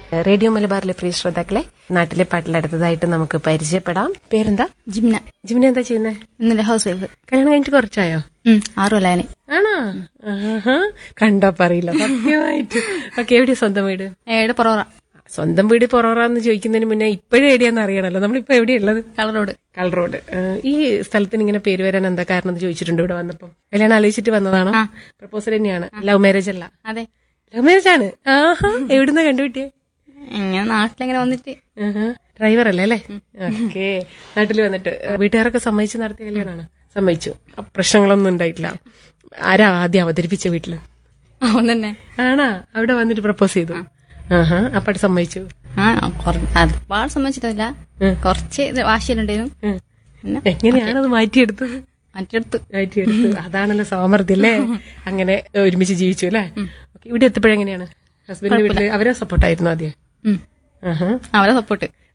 Radio മലബാറിലെ പ്രിയ ശ്രോതാക്കളെ നാട്ടിലെ പാട്ടിലടുത്തതായിട്ട് നമുക്ക് പരിചയപ്പെടാം പേരെന്താ ജിംന ജിമിനെ എന്താ ചെയ്യുന്നത് ഇന്നലെ ഹൗസ് വൈഫ് കല്യാണം കഴിഞ്ഞിട്ട് കുറച്ചായോ ഉം, ആറ് കൊല്ലാന് ആണോ ആഹാ. കണ്ടാ പറയില്ല സത്യമായിട്ട് ഓക്കെ എവിടെയാ സ്വന്തം വീട് ഏടെ പൊറോറ സ്വന്തം വീട് പൊറോറാന്ന് ചോദിക്കുന്നതിന് മുന്നേ ഇപ്പോഴും എവിടെയാന്ന് അറിയണല്ലോ നമ്മളിപ്പോ എവിടെയുള്ളത് കളർ റോഡ് കൾ റോഡ് ഏഹ്, ഈ സ്ഥലത്തിന് ഇങ്ങനെ പേര് വരാൻ എന്താ കാരണം എന്ന് ചോദിച്ചിട്ടുണ്ട് ഇവിടെ വന്നപ്പം കല്യാണം ആലോചിച്ചിട്ട് വന്നതാണോ പ്രപ്പോസൽ തന്നെയാണ് ലവ് മാരേജ് അല്ല അതെ ലവ് മാരേജ് ആണ് ആഹാ എവിടുന്ന കണ്ടുപിട്ടിയേ ഇങ്ങനെ നാട്ടിലെങ്ങനെ വന്നിട്ട് ഡ്രൈവർ അല്ലേ അല്ലേ ഓക്കെ നാട്ടിൽ വന്നിട്ട് വീട്ടുകാരൊക്കെ സമ്മതിച്ച് നടത്തിയ കല്യാണമാണ് സമ്മതിച്ചു അപ്പൊ പ്രശ്നങ്ങളൊന്നും ഉണ്ടായിട്ടില്ല ആരാ ആദ്യം അവതരിപ്പിച്ച വീട്ടില് അവൻ തന്നെ ആണാ അവിടെ വന്നിട്ട് പ്രപ്പോസ് ചെയ്തു ആഹാ അപ്പാട് സമ്മതിച്ചു ആ കൊറ- ഒരുപാട് സമ്മതിച്ചിട്ടില്ല കുറച്ച് ഇത് വാശിയിലുണ്ടായിരുന്നു ഉം. പിന്നെ എങ്ങനെയാണത് മാറ്റിയെടുത്തത് മറ്റെടുത്ത് മാറ്റിയെടുത്തു അതാണല്ലോ സാമർഥ്യം അല്ലേ അങ്ങനെ ഒരുമിച്ച് ജീവിച്ചു അല്ലേ ഓക്കേ, ഇവിടെ എത്തിയപ്പോഴെങ്ങനെയാണ് ഹസ്ബൻഡിന്റെ വീട്ടില് അവരെ സപ്പോർട്ടായിരുന്നു ആദ്യം ഉം. ആഹാ അവരെ സപ്പോർട്ട്